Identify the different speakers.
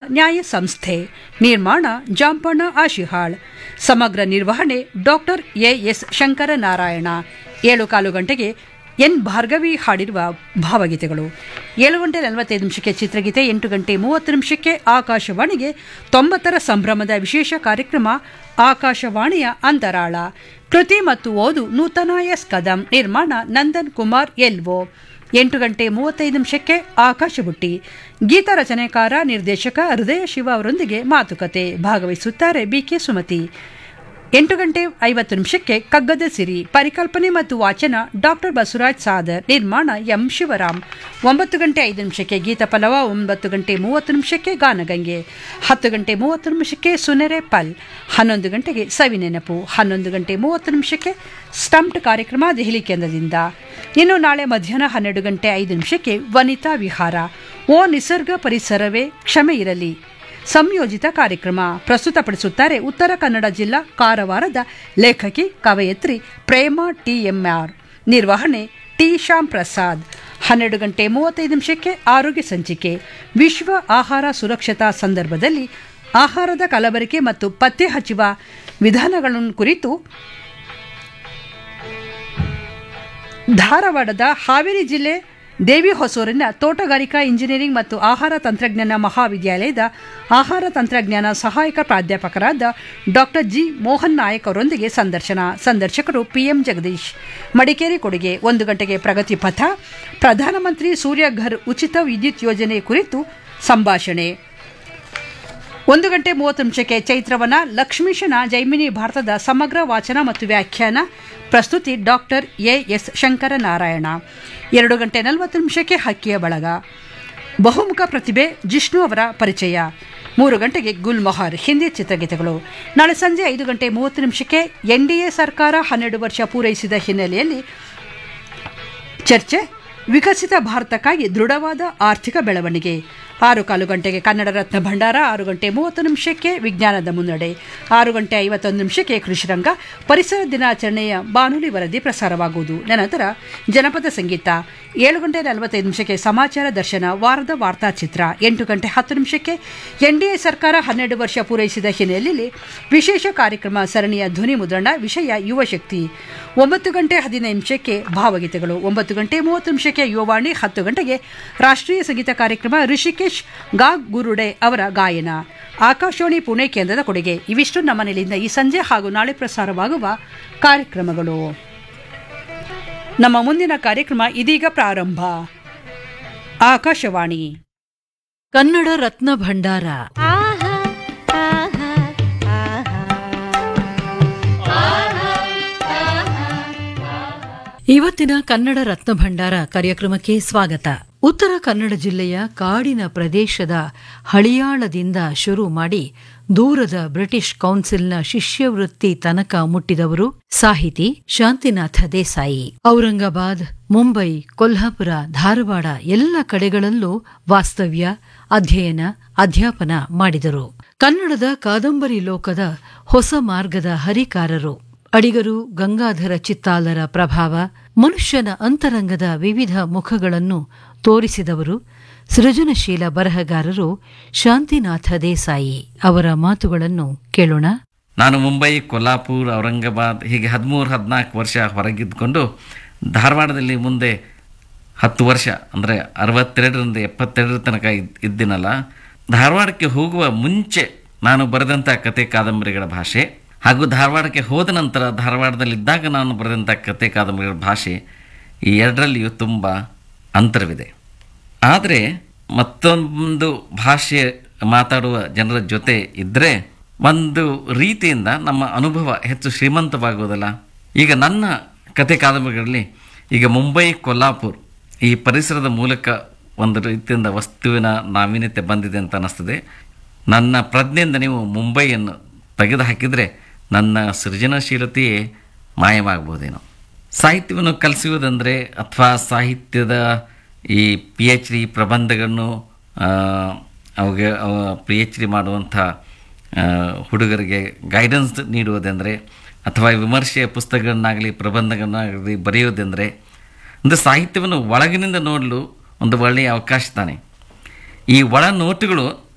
Speaker 1: ನ್ಯಾಯ ಸಂಸ್ಥೆ ನಿರ್ಮಾಣ ಜಾಂಪಣ್ಣ ಆಶಿಹಾಳ್ ಸಮಗ್ರ ನಿರ್ವಹಣೆ ಡಾಕ್ಟರ್ ಎಎಸ್ ಶಂಕರನಾರಾಯಣ ಏಳು ಕಾಲು ಗಂಟೆಗೆ ಎನ್ ಭಾರ್ಗವಿ ಹಾಡಿರುವ ಭಾವಗೀತೆಗಳು ಏಳು ಗಂಟೆ ನಲವತ್ತೈದು ನಿಮಿಷಕ್ಕೆ ಚಿತ್ರಗೀತೆ ಎಂಟು ಗಂಟೆ ಮೂವತ್ತು ನಿಮಿಷಕ್ಕೆ ಆಕಾಶವಾಣಿಗೆ ತೊಂಬತ್ತರ ಸಂಭ್ರಮದ ವಿಶೇಷ ಕಾರ್ಯಕ್ರಮ ಆಕಾಶವಾಣಿಯ ಅಂತರಾಳ ಕೃತಿ ಮತ್ತು ಓದು ನೂತನ ಎಸ್ ಕದಂ ನಿರ್ಮಾಣ ನಂದನ್ ಕುಮಾರ್ ಎಲ್ವೋ ಎಂಟು ಗಂಟೆ ಮೂವತ್ತೈದು ನಿಮಿಷಕ್ಕೆ ಆಕಾಶಬುಟ್ಟಿ ಗೀತ ರಚನೆಕಾರ ನಿರ್ದೇಶಕ ಹೃದಯ ಶಿವ ಅವರೊಂದಿಗೆ ಮಾತುಕತೆ ಭಾಗವಹಿಸುತ್ತಾರೆ ಬಿಕೆ ಸುಮತಿ ಎಂಟು ಗಂಟೆ ಐವತ್ತು ನಿಮಿಷಕ್ಕೆ ಕಗ್ಗದ ಸಿರಿ ಪರಿಕಲ್ಪನೆ ಮತ್ತು ವಾಚನ ಡಾಕ್ಟರ್ ಬಸವರಾಜ್ ಸಾದರ್ ನಿರ್ಮಾಣ ಎಂ ಶಿವರಾಮ್ ಒಂಬತ್ತು ಗಂಟೆ ಐದು ನಿಮಿಷಕ್ಕೆ ಗೀತ ಪಲವ ಒಂಬತ್ತು ಗಂಟೆ ಮೂವತ್ತು ನಿಮಿಷಕ್ಕೆ ಗಾನಗಂಗೆ ಹತ್ತು ಗಂಟೆ ಮೂವತ್ತು ನಿಮಿಷಕ್ಕೆ ಸುನೆರೆ ಪಲ್ ಹನ್ನೊಂದು ಗಂಟೆಗೆ ಸವಿನೆನಪು ಹನ್ನೊಂದು ಗಂಟೆ ಮೂವತ್ತು ನಿಮಿಷಕ್ಕೆ ಸ್ಟಂಪ್ಡ್ ಕಾರ್ಯಕ್ರಮ ದೆಹಲಿ ಕೇಂದ್ರದಿಂದ ಇನ್ನು ನಾಳೆ ಮಧ್ಯಾಹ್ನ ಹನ್ನೆರಡು ಗಂಟೆ ಐದು ನಿಮಿಷಕ್ಕೆ ವನಿತಾ ವಿಹಾರ ಓ ನಿಸರ್ಗ ಪರಿಸರವೇ ಕ್ಷಮೆ ಇರಲಿ ಸಂಯೋಜಿತ ಕಾರ್ಯಕ್ರಮ ಪ್ರಸ್ತುತಪಡಿಸುತ್ತಾರೆ ಉತ್ತರ ಕನ್ನಡ ಜಿಲ್ಲಾ ಕಾರವಾರದ ಲೇಖಕಿ ಕವಯತ್ರಿ ಪ್ರೇಮ ಟಿಎಂಆರ್ ನಿರ್ವಹಣೆ ಟಿ ಶ್ಯಾಮ್ ಪ್ರಸಾದ್ ಹನ್ನೆರಡು ಗಂಟೆ ಮೂವತ್ತೈದು ನಿಮಿಷಕ್ಕೆ ಆರೋಗ್ಯ ಸಂಚಿಕೆ ವಿಶ್ವ ಆಹಾರ ಸುರಕ್ಷತಾ ಸಂದರ್ಭದಲ್ಲಿ ಆಹಾರದ ಕಲಬೆರಕೆ ಮತ್ತು ಪತ್ತೆ ಹಚ್ಚುವ ವಿಧಾನಗಳನ್ನು ಕುರಿತು ಧಾರವಾಡದ ಹಾವೇರಿ ಜಿಲ್ಲೆ ದೇವಿ ಹೊಸೂರಿನ ತೋಟಗಾರಿಕಾ ಇಂಜಿನಿಯರಿಂಗ್ ಮತ್ತು ಆಹಾರ ತಂತ್ರಜ್ಞಾನ ಮಹಾವಿದ್ಯಾಲಯದ ಆಹಾರ ತಂತ್ರಜ್ಞಾನ ಸಹಾಯಕ ಪ್ರಾಧ್ಯಾಪಕರಾದ ಡಾಕ್ಟರ್ ಜಿ ಮೋಹನ್ ನಾಯಕ್ ಅವರೊಂದಿಗೆ ಸಂದರ್ಶನ ಸಂದರ್ಶಕರು ಪಿಎಂ ಜಗದೀಶ್ ಮಡಿಕೇರಿ ಕೊಡುಗೆ ಒಂದು ಗಂಟೆಗೆ ಪ್ರಗತಿ ಪಥ ಪ್ರಧಾನಮಂತ್ರಿ ಸೂರ್ಯಘರ್ ಉಚಿತ ವಿದ್ಯುತ್ ಯೋಜನೆ ಕುರಿತು ಸಂಭಾಷಣೆ ಒಂದು ಗಂಟೆ ಮೂವತ್ತು ನಿಮಿಷಕ್ಕೆ ಚೈತ್ರವನ ಲಕ್ಷ್ಮೀಶನ ಜೈಮಿನಿ ಭಾರತದ ಸಮಗ್ರ ವಾಚನ ಮತ್ತು ವ್ಯಾಖ್ಯಾನ ಪ್ರಸ್ತುತಿ ಡಾಕ್ಟರ್ ಎ ಎಸ್ ಶಂಕರನಾರಾಯಣ ಎರಡು ಗಂಟೆ ನಲವತ್ತು ನಿಮಿಷಕ್ಕೆ ಹಕ್ಕಿಯ ಬಳಗ ಬಹುಮುಖ ಪ್ರತಿಭೆ ಜಿಷ್ಣು ಅವರ ಪರಿಚಯ ಮೂರು ಗಂಟೆಗೆ ಗುಲ್ಮೊಹರ್ ಹಿಂದಿ ಚಿತ್ರಗೀತೆಗಳು ನಾಳೆ ಸಂಜೆ ಐದು ಗಂಟೆ ಮೂವತ್ತು ನಿಮಿಷಕ್ಕೆ ಎನ್ಡಿಎ ಸರ್ಕಾರ ಹನ್ನೆರಡು ವರ್ಷ ಪೂರೈಸಿದ ಹಿನ್ನೆಲೆಯಲ್ಲಿ ಚರ್ಚೆ ವಿಕಸಿತ ಭಾರತಕ್ಕಾಗಿ ದೃಢವಾದ ಆರ್ಥಿಕ ಬೆಳವಣಿಗೆ ಆರು ಕಾಲು ಗಂಟೆಗೆ ಕನ್ನಡ ರತ್ನ ಭಂಡಾರ ಆರು ಗಂಟೆ ಮೂವತ್ತು ನಿಮಿಷಕ್ಕೆ ವಿಜ್ಞಾನದ ಮುನ್ನಡೆ ಆರು ಗಂಟೆ ಐವತ್ತೊಂದು ನಿಮಿಷಕ್ಕೆ ಕೃಷಿರಂಗ ಪರಿಸರ ದಿನಾಚರಣೆಯ ಬಾನುಲಿ ವರದಿ ಪ್ರಸಾರವಾಗುವುದು ನಂತರ ಜನಪದ ಸಂಗೀತ ಏಳು ಗಂಟೆ ನಲವತ್ತೈದು ನಿಮಿಷಕ್ಕೆ ಸಮಾಚಾರ ದರ್ಶನ ವಾರದ ವಾರ್ತಾಚಿತ್ರ ಎಂಟು ಗಂಟೆ ಹತ್ತು ನಿಮಿಷಕ್ಕೆ ಎನ್ಡಿಎ ಸರ್ಕಾರ ಹನ್ನೆರಡು ವರ್ಷ ಪೂರೈಸಿದ ಹಿನ್ನೆಲೆಯಲ್ಲಿ ವಿಶೇಷ ಕಾರ್ಯಕ್ರಮ ಸರಣಿಯ ಧ್ವನಿ ಮುದ್ರಣ ವಿಷಯ ಯುವ ಶಕ್ತಿ ಒಂಬತ್ತು ಗಂಟೆ ಹದಿನೈದು ನಿಮಿಷಕ್ಕೆ ಭಾವಗೀತೆಗಳು ಒಂಬತ್ತು ಗಂಟೆ ಮೂವತ್ತು ನಿಮಿಷಕ್ಕೆ ಯುವವಾಣಿ ಹತ್ತು ಗಂಟೆಗೆ ರಾಷ್ಟ್ರೀಯ ಸಂಗೀತ ಕಾರ್ಯಕ್ರಮ ಋಷಿಕೇಶ್ ಗಾಗ್ ಗುರುಡೆ ಅವರ ಗಾಯನ ಆಕಾಶವಾಣಿ ಪುಣೆ ಕೇಂದ್ರದ ಕೊಡುಗೆ ಇವಿಷ್ಟು ನಮ್ಮ ನೆಲೆಯಿಂದ ಈ ಸಂಜೆ ಹಾಗೂ ನಾಳೆ ಪ್ರಸಾರವಾಗುವ ಕಾರ್ಯಕ್ರಮಗಳು ನಮ್ಮ ಮುಂದಿನ ಕಾರ್ಯಕ್ರಮ ಇದೀಗ ಪ್ರಾರಂಭ ಆಕಾಶವಾಣಿ
Speaker 2: ಕನ್ನಡ ರತ್ನ ಭಂಡಾರ
Speaker 3: ಆಹಾ ಆಹಾ
Speaker 2: ಇವತ್ತಿನ ಕನ್ನಡ ರತ್ನ ಭಂಡಾರ ಕಾರ್ಯಕ್ರಮಕ್ಕೆ ಸ್ವಾಗತ ಉತ್ತರ ಕನ್ನಡ ಜಿಲ್ಲೆಯ ಕಾಡಿನ ಪ್ರದೇಶದ ಹಳಿಯಾಳದಿಂದ ಶುರು ಮಾಡಿ ದೂರದ ಬ್ರಿಟಿಷ್ ಕೌನ್ಸಿಲ್ನ ಶಿಷ್ಯವೃತ್ತಿ ತನಕ ಮುಟ್ಟಿದವರು ಸಾಹಿತಿ ಶಾಂತಿನಾಥ ದೇಸಾಯಿ ಔರಂಗಾಬಾದ್ ಮುಂಬೈ ಕೊಲ್ಹಾಪುರ ಧಾರವಾಡ ಎಲ್ಲ ಕಡೆಗಳಲ್ಲೂ ವಾಸ್ತವ್ಯ ಅಧ್ಯಯನ ಅಧ್ಯಾಪನ ಮಾಡಿದರು ಕನ್ನಡದ ಕಾದಂಬರಿ ಲೋಕದ ಹೊಸ ಮಾರ್ಗದ ಹರಿಕಾರರು ಅಡಿಗರು ಗಂಗಾಧರ ಚಿತ್ತಾಲರ ಪ್ರಭಾವ ಮನುಷ್ಯನ ಅಂತರಂಗದ ವಿವಿಧ ಮುಖಗಳನ್ನು ತೋರಿಸಿದವರು ಸೃಜನಶೀಲ ಬರಹಗಾರರು ಶಾಂತಿನಾಥ ದೇಸಾಯಿ ಅವರ ಮಾತುಗಳನ್ನು ಕೇಳೋಣ
Speaker 4: ನಾನು ಮುಂಬೈ ಕೊಲ್ಲಾಪುರ್ ಔರಂಗಾಬಾದ್ ಹೀಗೆ ಹದಿಮೂರು ಹದಿನಾಲ್ಕು ವರ್ಷ ಹೊರಗಿದ್ಕೊಂಡು ಧಾರವಾಡದಲ್ಲಿ ಮುಂದೆ ಹತ್ತು ವರ್ಷ ಅಂದರೆ ಅರವತ್ತೆರಡರಿಂದ ಎಪ್ಪತ್ತೆರಡರ ತನಕ ಇದ್ ಇದ್ದೀನಲ್ಲ ಧಾರವಾಡಕ್ಕೆ ಹೋಗುವ ಮುಂಚೆ ನಾನು ಬರೆದಂಥ ಕತೆ ಕಾದಂಬರಿಗಳ ಭಾಷೆ ಹಾಗೂ ಧಾರವಾಡಕ್ಕೆ ಹೋದ ನಂತರ ಧಾರವಾಡದಲ್ಲಿದ್ದಾಗ ನಾನು ಬರೆದಂಥ ಕತೆ ಕಾದಂಬರಿಗಳ ಭಾಷೆ ಈ ಎರಡರಲ್ಲಿಯೂ ತುಂಬ ಅಂತರವಿದೆ ಆದರೆ ಮತ್ತೊಂದು ಭಾಷೆ ಮಾತಾಡುವ ಜನರ ಜೊತೆ ಇದ್ದರೆ ಒಂದು ರೀತಿಯಿಂದ ನಮ್ಮ ಅನುಭವ ಹೆಚ್ಚು ಶ್ರೀಮಂತವಾಗುವುದಲ್ಲ ಈಗ ನನ್ನ ಕತೆ ಕಾದಂಬರಿಗಳಲ್ಲಿ ಈಗ ಮುಂಬೈ ಕೊಲ್ಲಾಪುರ್ ಈ ಪರಿಸರದ ಮೂಲಕ ಒಂದು ರೀತಿಯಿಂದ ವಸ್ತುವಿನ ನಾವೀನ್ಯತೆ ಬಂದಿದೆ ಅಂತ ಅನ್ನಿಸ್ತದೆ ನನ್ನ ಪ್ರಜ್ಞೆಯಿಂದ ನೀವು ಮುಂಬೈಯನ್ನು ತೆಗೆದು ಹಾಕಿದರೆ ನನ್ನ ಸೃಜನಶೀಲತೆಯೇ ಮಾಯವಾಗ್ಬೋದೇನೋ ಸಾಹಿತ್ಯವನ್ನು ಕಲಿಸುವುದಂದರೆ ಅಥವಾ ಸಾಹಿತ್ಯದ ಈ ಪಿ ಎಚ್ ಡಿ ಪ್ರಬಂಧಗಳನ್ನು ಅವಿಗೆ ಪಿ ಎಚ್ ಡಿ ಮಾಡುವಂಥ ಆ, ಹುಡುಗರಿಗೆ ಗೈಡೆನ್ಸ್ ನೀಡುವುದೆಂದರೆ ಅಥವಾ ವಿಮರ್ಶೆಯ ಪುಸ್ತಕಗಳನ್ನಾಗಲಿ ಪ್ರಬಂಧಗಳನ್ನಾಗಲಿ ಬರೆಯುವುದೆಂದರೆ ಒಂದು ಸಾಹಿತ್ಯವನ್ನು ಒಳಗಿನಿಂದ ನೋಡಲು ಒಂದು ಒಳ್ಳೆಯ ಅವಕಾಶ ತಾನೆ ಈ ಒಳ ನೋಟುಗಳು